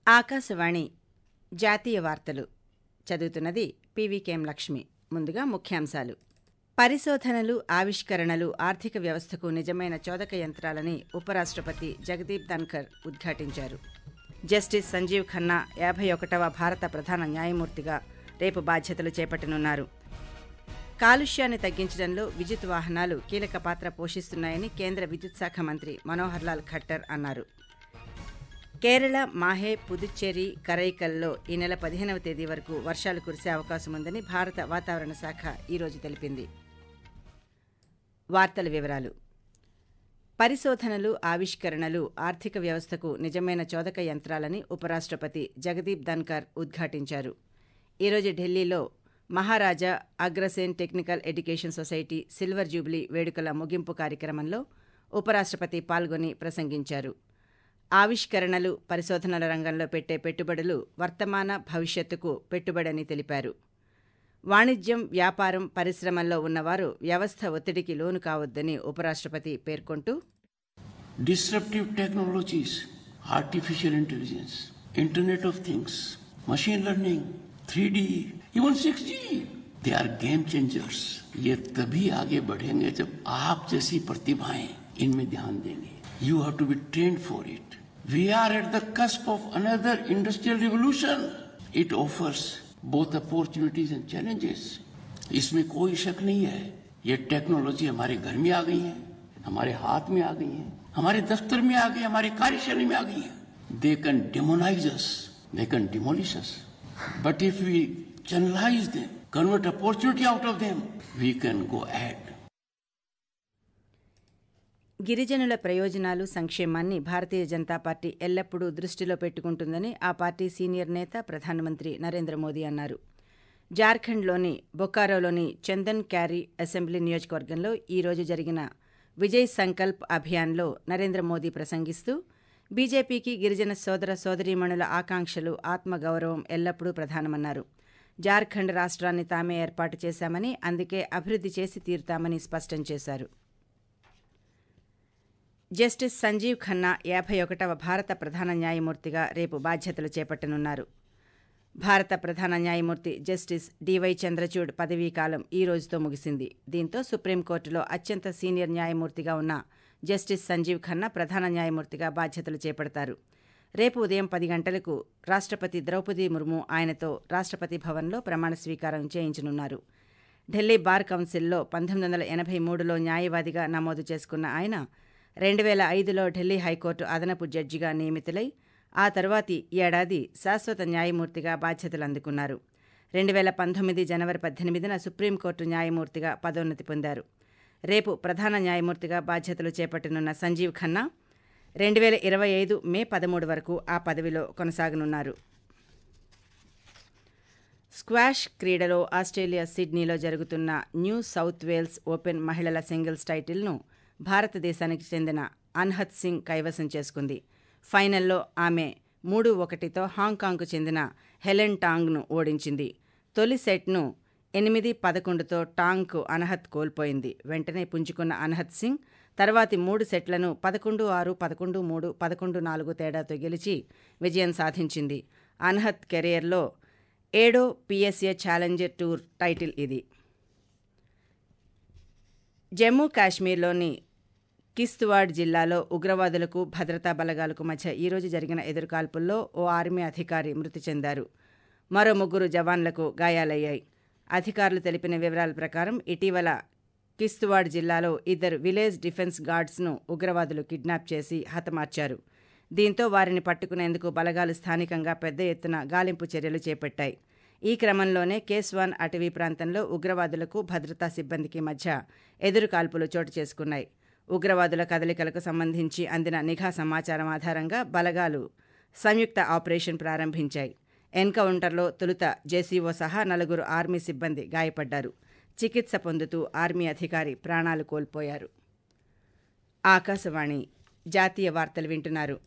ఆకాశవాణి జాతీయ వార్తలు చదువుతున్నది పీవీకేఎం లక్ష్మి ముందుగా ముఖ్యాంశాలు పరిశోధనలు ఆవిష్కరణలు ఆర్థిక వ్యవస్థకు నిజమైన చోదక యంత్రాలని ఉపరాష్ట్రపతి జగదీప్ ధన్కర్ ఉద్ఘాటించారు జస్టిస్ సంజీవ్ ఖన్నా యాభై ఒకటవ భారత ప్రధాన న్యాయమూర్తిగా రేపు బాధ్యతలు చేపట్టనున్నారు కాలుష్యాన్ని తగ్గించడంలో విద్యుత్ వాహనాలు కీలక పాత్ర పోషిస్తున్నాయని కేంద్ర విద్యుత్ శాఖ మంత్రి మనోహర్ లాల్ ఖట్టర్ అన్నారు కేరళ మాహే పుదుచ్చేరి కరైకల్లో ఈ నెల పదిహేనవ తేదీ వరకు వర్షాలు కురిసే అవకాశం ఉందని భారత వాతావరణ శాఖ ఈరోజు తెలిపింది వార్తల వివరాలు పరిశోధనలు ఆవిష్కరణలు ఆర్థిక వ్యవస్థకు నిజమైన చోదక యంత్రాలని ఉపరాష్ట్రపతి జగదీప్ ధన్కర్ ఉద్ఘాటించారు ఈరోజు ఢిల్లీలో Maharaja Agrasen technical education society silver jubilee వేడుకల ముగింపు కార్యక్రమంలో ఉపరాష్ట్రపతి పాల్గొని ప్రసంగించారు ఆవిష్కరణలు పరిశోధనల రంగంలో పెట్టే పెట్టుబడులు వర్తమాన భవిష్యత్తుకు పెట్టుబడని తెలిపారు వాణిజ్యం వ్యాపారం పరిశ్రమల్లో ఉన్నవారు వ్యవస్థ ఒత్తిడికి లోను కావద్దని ఉపరాష్ట్రపతి పేర్కొంటూ Disruptive technologies, artificial intelligence, Internet of Things, machine learning, 3D, even 6G, they are game changers. ये तभी आगे बढ़ेंगे जब आप जैसी प्रतिभाएं इनमें ध्यान देंगे you have to be train for it we are at the cusp of another industrial revolution it offers both opportunities and challenges इसमें कोई शक नहीं है ये टेक्नोलॉजी हमारे घर में आ गई है हमारे हाथ में आ गई है हमारे दफ्तर में आ गई हमारी कार्यशैली में आ गई है they can demonise us they can demolish us but if we channelize them convert opportunity out of them we can go ahead గిరిజనుల ప్రయోజనాలు సంక్షేమాన్ని భారతీయ జనతా పార్టీ ఎల్లప్పుడూ దృష్టిలో పెట్టుకుంటుందని ఆ పార్టీ సీనియర్ నేత ప్రధానమంత్రి నరేంద్ర మోదీ అన్నారు జార్ఖండ్లోని బొకారోలోని చందన్ క్యారీ అసెంబ్లీ నియోజకవర్గంలో ఈ రోజు జరిగిన విజయ్ సంకల్ప్ అభియాన్లో నరేంద్ర మోదీ ప్రసంగిస్తూ బీజేపీకి గిరిజన సోదర సోదరీమణుల ఆకాంక్షలు ఆత్మగౌరవం ఎల్లప్పుడూ ప్రధానమన్నారు జార్ఖండ్ రాష్ట్రాన్ని తామే ఏర్పాటు చేశామని అందుకే అభివృద్ధి చేసి తీరుతామని స్పష్టం చేశారు జస్టిస్ సంజీవ్ ఖన్నా యాభై ఒకటవ భారత ప్రధాన న్యాయమూర్తిగా రేపు బాధ్యతలు చేపట్టనున్నారు భారత ప్రధాన న్యాయమూర్తి జస్టిస్ డివై చంద్రచూడ్ పదవీకాలం ఈ రోజుతో ముగిసింది దీంతో సుప్రీంకోర్టులో అత్యంత సీనియర్ న్యాయమూర్తిగా ఉన్న జస్టిస్ సంజీవ్ ఖన్నా ప్రధాన న్యాయమూర్తిగా బాధ్యతలు చేపడతారు రేపు ఉదయం పది గంటలకు రాష్ట్రపతి ద్రౌపది ముర్ము ఆయనతో రాష్ట్రపతి భవన్లో ప్రమాణ స్వీకారం చేయించనున్నారు ఢిల్లీ బార్ కౌన్సిల్లో పంతొమ్మిది వందల ఎనభై మూడులో న్యాయవాదిగా నమోదు చేసుకున్న ఆయన రెండు వేల ఐదులో ఢిల్లీ హైకోర్టు అదనపు జడ్జిగా నియమితులై ఆ తర్వాతి ఏడాది శాశ్వత న్యాయమూర్తిగా బాధ్యతలు అందుకున్నారు రెండు వేల పంతొమ్మిది జనవరి పద్దెనిమిదిన సుప్రీంకోర్టు న్యాయమూర్తిగా పదోన్నతి పొందారు రేపు ప్రధాన న్యాయమూర్తిగా బాధ్యతలు చేపట్టనున్న సంజీవ్ ఖన్నా రెండు వేల ఇరవై ఐదు మే పదమూడు వరకు ఆ పదవిలో కొనసాగనున్నారు స్క్వాష్ క్రీడలో ఆస్ట్రేలియా సిడ్నీలో జరుగుతున్న న్యూ సౌత్ వేల్స్ ఓపెన్ మహిళల సింగిల్స్ టైటిల్ను భారతదేశానికి చెందిన అన్హత్ సింగ్ కైవసం చేసుకుంది ఫైనల్లో ఆమె మూడు ఒకటితో హాంకాంగ్కు చెందిన హెలెన్ టాంగ్ను ఓడించింది తొలి సెట్ను ఎనిమిది పదకొండుతో టాంగ్కు అనహత్ కోల్పోయింది వెంటనే పుంజుకున్న అనహత్ సింగ్ తర్వాతి మూడు సెట్లను పదకొండు ఆరు పదకొండు మూడు పదకొండు నాలుగు తేడాతో గెలిచి విజయం సాధించింది అనహత్ కెరియర్లో ఏడో పిఎస్ఏ ఛాలెంజర్ టూర్ టైటిల్ ఇది జమ్మూ కాశ్మీర్లోని కిస్తవాడ్ జిల్లాలో ఉగ్రవాదులకు భద్రతా బలగాలకు మధ్య ఈరోజు జరిగిన ఎదురుకాల్పుల్లో ఓ ఆర్మీ అధికారి మృతి చెందారు మరో ముగ్గురు జవాన్లకు గాయాలయ్యాయి అధికారులు తెలిపిన వివరాల ప్రకారం ఇటీవల కిస్తవాడ్ జిల్లాలో ఇద్దరు విలేజ్ డిఫెన్స్ గార్డ్స్ను ఉగ్రవాదులు కిడ్నాప్ చేసి హతమార్చారు దీంతో వారిని పట్టుకునేందుకు బలగాలు స్థానికంగా పెద్ద ఎత్తున గాలింపు చర్యలు చేపట్టాయి ఈ క్రమంలోనే కేస్వాన్ అటవీ ప్రాంతంలో ఉగ్రవాదులకు భద్రతా సిబ్బందికి మధ్య ఎదురుకాల్పులు చోటు చేసుకున్నాయి ఉగ్రవాదుల కదలికలకు సంబంధించి అందిన నిఘా సమాచారం ఆధారంగా బలగాలు సంయుక్త ఆపరేషన్ ప్రారంభించాయి ఎన్కౌంటర్లో తొలుత జేసీఓ సహా నలుగురు ఆర్మీ సిబ్బంది గాయపడ్డారు చికిత్స పొందుతూ ఆర్మీ అధికారి ప్రాణాలు కోల్పోయారు ఆకాశవాణి జాతీయ వార్తలు వింటున్నారు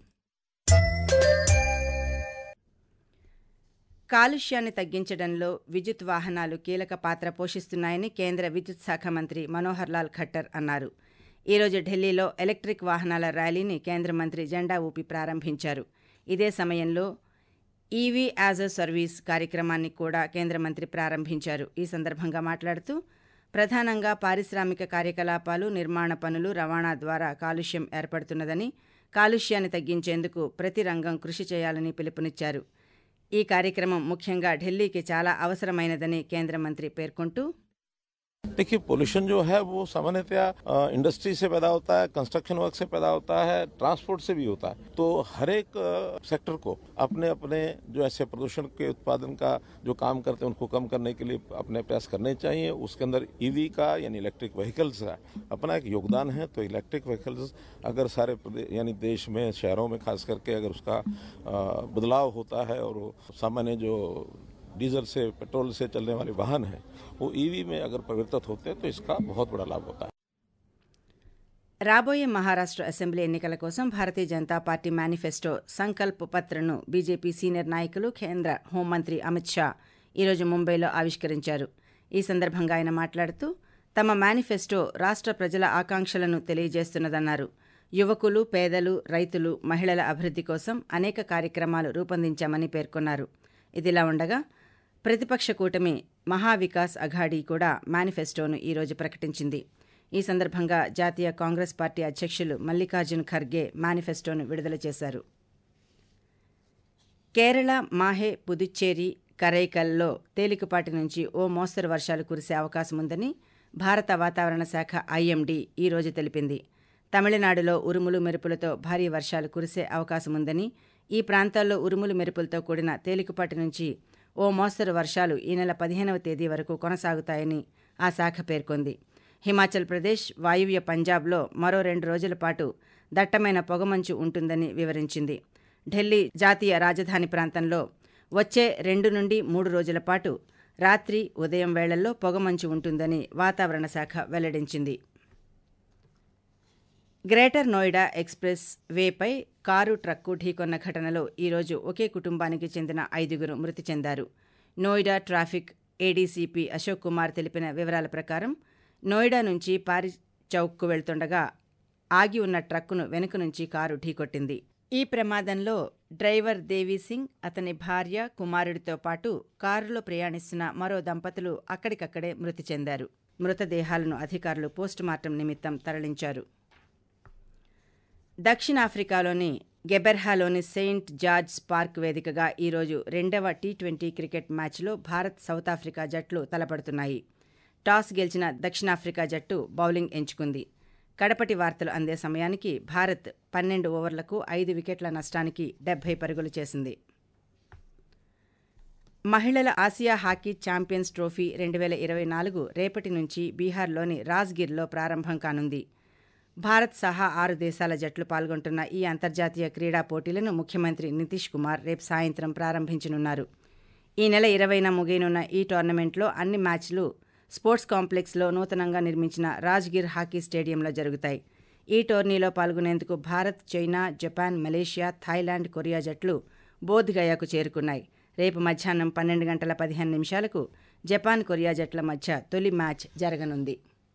కాలుష్యాన్ని తగ్గించడంలో విద్యుత్ వాహనాలు కీలక పాత్ర పోషిస్తున్నాయని కేంద్ర విద్యుత్ శాఖ మంత్రి మనోహర్ లాల్ ఖట్టర్ అన్నారు ఈరోజు ఢిల్లీలో ఎలక్ట్రిక్ వాహనాల ర్యాలీని కేంద్ర మంత్రి జెండా ఊపి ప్రారంభించారు ఇదే సమయంలో ఈవీ యాజ్ అ సర్వీస్ కార్యక్రమాన్ని కూడా కేంద్ర మంత్రి ప్రారంభించారు ఈ సందర్భంగా మాట్లాడుతూ ప్రధానంగా పారిశ్రామిక కార్యకలాపాలు నిర్మాణ పనులు రవాణా ద్వారా కాలుష్యం ఏర్పడుతున్నదని కాలుష్యాన్ని తగ్గించేందుకు ప్రతి రంగం కృషి చేయాలని పిలుపునిచ్చారు ఈ కార్యక్రమం ముఖ్యంగా ఢిల్లీకి చాలా అవసరమైనదని కేంద్ర మంత్రి పేర్కొంటూ देखिए पोल्यूशन जो है वो सामान्यतया इंडस्ट्री से पैदा होता है कंस्ट्रक्शन वर्क से पैदा होता है ट्रांसपोर्ट से भी होता है तो हर एक सेक्टर को अपने अपने जो ऐसे प्रदूषण के उत्पादन का जो काम करते हैं उनको कम करने के लिए अपने प्रयास करने चाहिए उसके अंदर ईवी का यानी इलेक्ट्रिक व्हीकल्स का अपना एक योगदान है तो इलेक्ट्रिक व्हीकल्स अगर सारे यानी देश में शहरों में खास करके अगर उसका बदलाव होता है और सामान्य जो डीजल से पेट्रोल से चलने वाले वाहन हैं वो ईवी में अगर परिवर्तित होते हैं तो इसका बहुत बड़ा लाभ होता है రాబోయే మహారాష్ట్ర అసెంబ్లీ ఎన్నికల కోసం భారతీయ జనతా పార్టీ మేనిఫెస్టో సంకల్ప్ పత్రను బీజేపీ సీనియర్ నాయకులు కేంద్ర హోంమంత్రి అమిత్ షా ఈరోజు ముంబైలో ఆవిష్కరించారు ఈ సందర్భంగా ఆయన మాట్లాడుతూ తమ మేనిఫెస్టో రాష్ట్ర ప్రజల ఆకాంక్షలను తెలియజేస్తున్నదన్నారు యువకులు పేదలు రైతులు మహిళల అభివృద్ధి కోసం అనేక కార్యక్రమాలు రూపొందించామని పేర్కొన్నారు ఇదిలా ఉండగా ప్రతిపక్ష కూటమి మహావికాస్ అఘాడీ కూడా మేనిఫెస్టోను ఈరోజు ప్రకటించింది ఈ సందర్భంగా జాతీయ కాంగ్రెస్ పార్టీ అధ్యక్షులు మల్లికార్జున్ ఖర్గే మేనిఫెస్టోను విడుదల చేశారు కేరళ మాహే పుదుచ్చేరి కరైకల్లో తేలికపాటి నుంచి ఓ మోస్తరు వర్షాలు కురిసే అవకాశం ఉందని భారత వాతావరణ శాఖ ఐఎండీ ఈరోజు తెలిపింది తమిళనాడులో ఉరుములు మెరుపులతో భారీ వర్షాలు కురిసే అవకాశం ఉందని ఈ ప్రాంతాల్లో ఉరుములు మెరుపులతో కూడిన తేలికపాటి నుంచి ఓ మోస్తరు వర్షాలు ఈ నెల పదిహేనవ తేదీ వరకు కొనసాగుతాయని ఆ శాఖ పేర్కొంది హిమాచల్ ప్రదేశ్ వాయువ్య పంజాబ్లో మరో రెండు రోజుల పాటు దట్టమైన పొగమంచు ఉంటుందని వివరించింది ఢిల్లీ జాతీయ రాజధాని ప్రాంతంలో వచ్చే రెండు నుండి మూడు రోజుల పాటు రాత్రి ఉదయం వేళల్లో పొగమంచు ఉంటుందని వాతావరణ శాఖ వెల్లడించింది గ్రేటర్ నోయిడా ఎక్స్ప్రెస్ వేపై కారు ట్రక్కు ఢీకొన్న ఘటనలో ఈరోజు ఒకే కుటుంబానికి చెందిన ఐదుగురు మృతి చెందారు నోయిడా ట్రాఫిక్ ఏడీసీపీ అశోక్ కుమార్ తెలిపిన వివరాల ప్రకారం నోయిడా నుంచి పారి చౌక్కు వెళ్తుండగా ఆగి ఉన్న ట్రక్కును వెనుక నుంచి కారు ఢీకొట్టింది ఈ ప్రమాదంలో డ్రైవర్ దేవీ సింగ్ అతని భార్య కుమారుడితో పాటు కారులో ప్రయాణిస్తున్న మరో దంపతులు అక్కడికక్కడే మృతి చెందారు మృతదేహాలను అధికారులు పోస్టుమార్టం నిమిత్తం తరలించారు దక్షిణాఫ్రికాలోని గెబెర్హాలోని సెయింట్ జార్జ్ పార్క్ వేదికగా ఈరోజు రెండవ టీ ట్వంటీ క్రికెట్ మ్యాచ్లో భారత్ సౌత్ ఆఫ్రికా జట్లు తలపడుతున్నాయి టాస్ గెలిచిన దక్షిణాఫ్రికా జట్టు బౌలింగ్ ఎంచుకుంది కడపటి వార్తలు అందే సమయానికి భారత్ పన్నెండు ఓవర్లకు ఐదు వికెట్ల నష్టానికి డెబ్బై పరుగులు చేసింది మహిళల ఆసియా హాకీ ఛాంపియన్స్ ట్రోఫీ రెండు వేల ఇరవై నాలుగు రేపటి నుంచి బీహార్లోని రాజ్గిర్లో ప్రారంభం కానుంది భారత్ సహా ఆరు దేశాల జట్లు పాల్గొంటున్న ఈ అంతర్జాతీయ క్రీడా పోటీలను ముఖ్యమంత్రి నితీష్ కుమార్ రేపు సాయంత్రం ప్రారంభించనున్నారు ఈ నెల ఇరవైన ముగియనున్న ఈ టోర్నమెంట్లో అన్ని మ్యాచ్లు స్పోర్ట్స్ కాంప్లెక్స్లో నూతనంగా నిర్మించిన రాజ్గిర్ హాకీ స్టేడియంలో జరుగుతాయి ఈ టోర్నీలో పాల్గొనేందుకు Bharat China Japan Malaysia Thailand Korea జట్లు బోధ్గయాకు చేరుకున్నాయి రేపు మధ్యాహ్నం పన్నెండు గంటల పదిహేను నిమిషాలకు జపాన్ కొరియా జట్ల మధ్య తొలి మ్యాచ్ జరగనుంది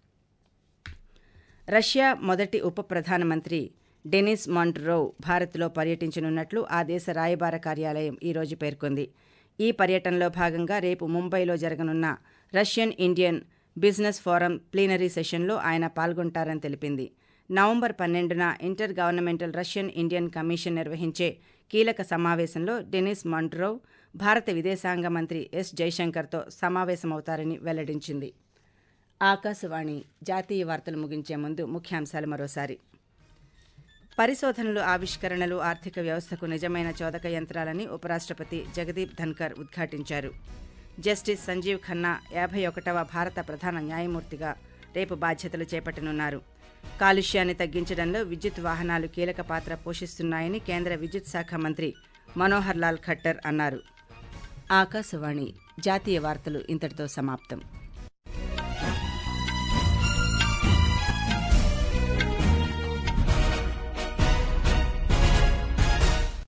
రష్యా మొదటి ఉప ప్రధానమంత్రి డెనిస్ మాంట్రోవ్ భారత్లో పర్యటించనున్నట్లు ఆ దేశ రాయబార కార్యాలయం ఈరోజు పేర్కొంది ఈ పర్యటనలో భాగంగా రేపు ముంబైలో జరగనున్న Russian Indian business forum plenary సెషన్లో ఆయన పాల్గొంటారని తెలిపింది నవంబర్ పన్నెండున intergovernmental Russian Indian commission నిర్వహించే కీలక సమావేశంలో డెనిస్ మాంట్రోవ్ భారత విదేశాంగ మంత్రి ఎస్ జైశంకర్తో సమావేశమవుతారని వెల్లడించింది ఆకాశవాణి జాతీయ వార్తలు ముగించే ముందు ముఖ్యాంశాలు మరోసారి పరిశోధనలు ఆవిష్కరణలు ఆర్థిక వ్యవస్థకు నిజమైన చోదక యంత్రాలని ఉపరాష్ట్రపతి జగదీప్ ధన్కర్ ఉద్ఘాటించారు జస్టిస్ సంజీవ్ ఖన్నా యాభై ఒకటవ భారత ప్రధాన న్యాయమూర్తిగా రేపు బాధ్యతలు చేపట్టనున్నారు కాలుష్యాన్ని తగ్గించడంలో విద్యుత్ వాహనాలు కీలక పాత్ర పోషిస్తున్నాయని కేంద్ర విద్యుత్ శాఖ మంత్రి మనోహర్ లాల్ ఖట్టర్ అన్నారు ఆకాశవాణి జాతీయ వార్తలు ఇంతటితో సమాప్తం